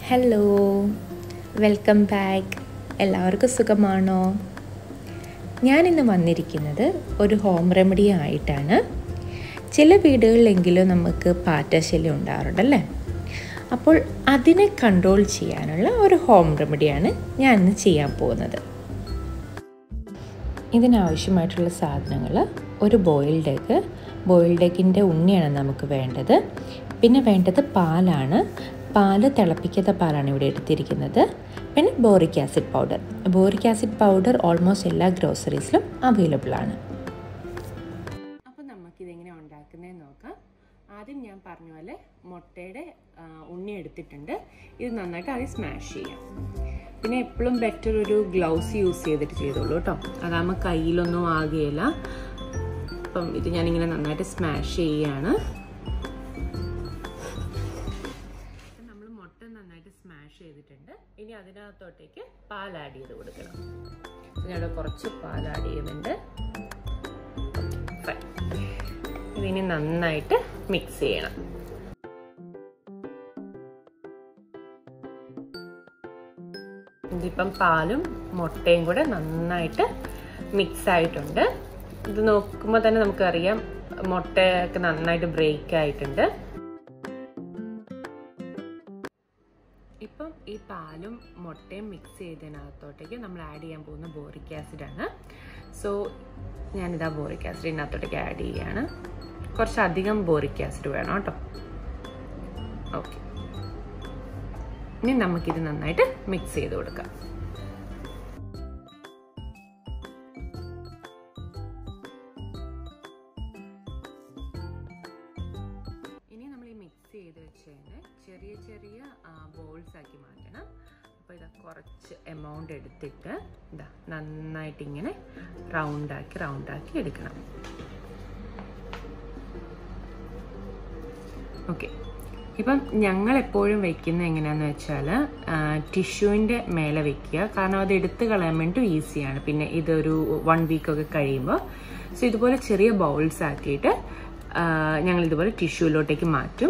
hello welcome back എല്ലാവർക്കും സുഖമാണോ ഞാനിന്ന് വന്നിരിക്കുന്നത് ഒരു ഹോം റെമഡി ആയിട്ടാണ് ചില വീടുകളിലെങ്കിലും നമുക്ക് പാറ്റശല്യം ഉണ്ടാകാറുണ്ടല്ലേ അപ്പോൾ അതിനെ കൺട്രോൾ ചെയ്യാനുള്ള ഒരു ഹോം റെമഡിയാണ് ഞാൻ ഇന്ന് ചെയ്യാൻ പോകുന്നത് ഇതിനാവശ്യമായിട്ടുള്ള സാധനങ്ങൾ ഒരു ബോയിൽഡ് എഗ് ബോയിൽഡ് എഗിൻ്റെ ഉണ്ണിയാണ് നമുക്ക് വേണ്ടത് പിന്നെ വേണ്ടത് പാലാണ് പാല് തിളപ്പിക്കാത്ത പാലാണ് ഇവിടെ എടുത്തിരിക്കുന്നത് പിന്നെ boric acid powder boric acid powder almost എല്ലാ ഗ്രോസറീസിലും അവൈലബിൾ ആണ് അപ്പോൾ നമുക്കിതെങ്ങനെ ഉണ്ടാക്കുന്നതെന്ന് നോക്കാം ആദ്യം ഞാൻ പറഞ്ഞ പോലെ മുട്ടയുടെ ഉണ്ണി എടുത്തിട്ടുണ്ട് ഇത് നന്നായിട്ട് ആദ്യം സ്മാഷ് ചെയ്യാം പിന്നെ എപ്പോഴും ബെറ്റർ ഒരു ഗ്ലൗസ് യൂസ് ചെയ്തിട്ട് ചെയ്തോളൂ കേട്ടോ അതാകുമ്പോൾ കയ്യിലൊന്നും ആകുകയില്ല അപ്പം ഇത് ഞാനിങ്ങനെ നന്നായിട്ട് സ്മാഷ് ചെയ്യാണ് നമ്മൾ മുട്ട നന്നായിട്ട് സ്മാഷ് ചെയ്തിട്ടുണ്ട് ഇനി അതിനകത്തോട്ടേക്ക് പാൽ ആഡ് ചെയ്ത് കൊടുക്കണം ഞാനിവിടെ കുറച്ച് പാൽ ആഡ് ചെയ്യുന്നുണ്ട് ഇതിനി നന്നായിട്ട് മിക്സ് ചെയ്യണം ഇതിപ്പം പാലും മുട്ടയും കൂടെ നന്നായിട്ട് മിക്സ് ആയിട്ടുണ്ട് ഇത് നോക്കുമ്പോൾ തന്നെ നമുക്കറിയാം മുട്ടയൊക്കെ നന്നായിട്ട് ബ്രേക്ക് ആയിട്ടുണ്ട് ഇപ്പം ഈ പാലും മുട്ടയും മിക്സ് ചെയ്തതിനകത്തോട്ടേക്ക് നമ്മൾ ആഡ് ചെയ്യാൻ പോകുന്ന ബോറിക് ആസിഡ് ആണ് സോ ഞാനിതാ ബോറിക് ആസിഡ് ഇതിനകത്തോട്ടേക്ക് ആഡ് ചെയ്യുകയാണ് കുറച്ചധികം ബോറിക് ആസിഡ് വേണം കേട്ടോ ഓക്കെ ഇനി നമുക്കിത് നന്നായിട്ട് മിക്സ് ചെയ്ത് കൊടുക്കാം ഇനി നമ്മൾ ഈ മിക്സ് ചെയ്ത് വെച്ചതിന് ചെറിയ ചെറിയ ബോൾസ് ആക്കി മാറ്റണം അപ്പോൾ ഇതാ കുറച്ച് എമൗണ്ട് എടുത്തിട്ട് ഇതാ നന്നായിട്ട് ഇങ്ങനെ റൗണ്ടാക്കി റൗണ്ടാക്കി എടുക്കണം ഓക്കെ ഇപ്പം ഞങ്ങൾ എപ്പോഴും വെക്കുന്നത് എങ്ങനെയാണെന്ന് വെച്ചാൽ ടിഷ്യൂവിൻ്റെ മേലെ വെക്കുക കാരണം അത് എടുത്ത് കളയാൻ വേണ്ടി ഈസിയാണ് പിന്നെ ഇതൊരു വൺ വീക്കൊക്കെ കഴിയുമ്പോൾ സോ ഇതുപോലെ ചെറിയ ബൗൾസ് ആക്കിയിട്ട് ഞങ്ങൾ ഇതുപോലെ ടിഷ്യൂലോട്ടേക്ക് മാറ്റും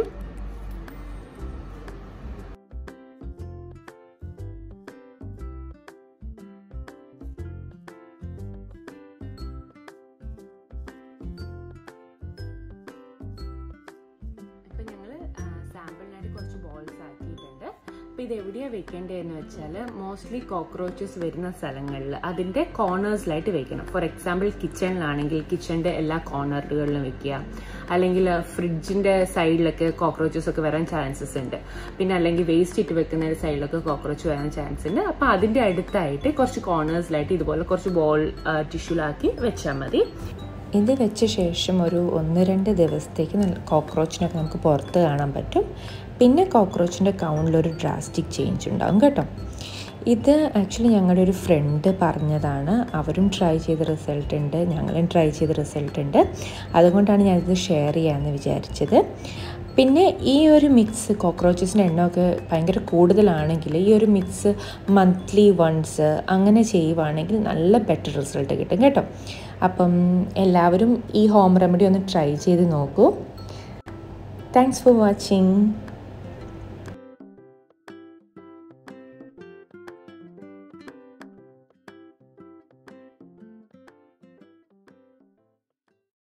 സാമ്പിളിനായിട്ട് കുറച്ച് ബോൾസ് ആക്കിയിട്ടുണ്ട് അപ്പോൾ ഇത് എവിടെയാണ് വെക്കേണ്ടതെന്ന് വെച്ചാൽ മോസ്റ്റ്ലി കോക്രോച്ചസ് വരുന്ന സ്ഥലങ്ങളിൽ അതിൻ്റെ കോർണേഴ്സിലായിട്ട് വെക്കണം ഫോർ എക്സാമ്പിൾ കിച്ചണിലാണെങ്കിൽ കിച്ചണിൻ്റെ എല്ലാ കോർണറുകളിലും വെക്കുക അല്ലെങ്കിൽ ഫ്രിഡ്ജിൻ്റെ സൈഡിലൊക്കെ കോക്രോച്ചസ് ഒക്കെ വരാൻ ചാൻസസ് ഉണ്ട് പിന്നെ അല്ലെങ്കിൽ വേസ്റ്റ് ഇട്ട് വെക്കുന്ന സൈഡിലൊക്കെ കോക്രോച്ച് വരാൻ ചാൻസ് ഉണ്ട് അപ്പോൾ അതിൻ്റെ അടുത്തായിട്ട് കുറച്ച് കോർണേഴ്സിലായിട്ട് ഇതുപോലെ കുറച്ച് ബോൾ ടിഷ്യൂലാക്കി വെച്ചാൽ മതി ഇത് വെച്ച ശേഷം ഒരു ഒന്ന് രണ്ട് ദിവസത്തേക്ക് കോക്രോച്ചിനൊക്കെ നമുക്ക് പുറത്ത് കാണാൻ പറ്റും പിന്നെ കോക്രോച്ചിൻ്റെ കൗണ്ടിലൊരു ഡ്രാസ്റ്റിക് ചേഞ്ച് ഉണ്ടാകും കേട്ടോ ഇത് ആക്ച്വലി ഞങ്ങളുടെ ഒരു ഫ്രണ്ട് പറഞ്ഞതാണ് അവരും ട്രൈ ചെയ്ത റിസൾട്ട് ഉണ്ട് ഞങ്ങളും ട്രൈ ചെയ്ത റിസൾട്ട് ഉണ്ട് അതുകൊണ്ടാണ് ഞാനിത് ഷെയർ ചെയ്യാമെന്ന് വിചാരിച്ചത് പിന്നെ ഈ ഒരു മിക്സ് കോക്രോച്ചസിൻ്റെ എണ്ണമൊക്കെ ഭയങ്കര കൂടുതലാണെങ്കിൽ ഈ ഒരു മിക്സ് മന്ത്ലി വൺസ് അങ്ങനെ ചെയ്യുവാണെങ്കിൽ നല്ല ബെറ്റർ റിസൾട്ട് കിട്ടും കേട്ടോ അപ്പം എല്ലാവരും ഈ ഹോം റെമഡി ഒന്ന് ട്രൈ ചെയ്ത് നോക്കൂ താങ്ക്സ് ഫോർ വാച്ചിങ്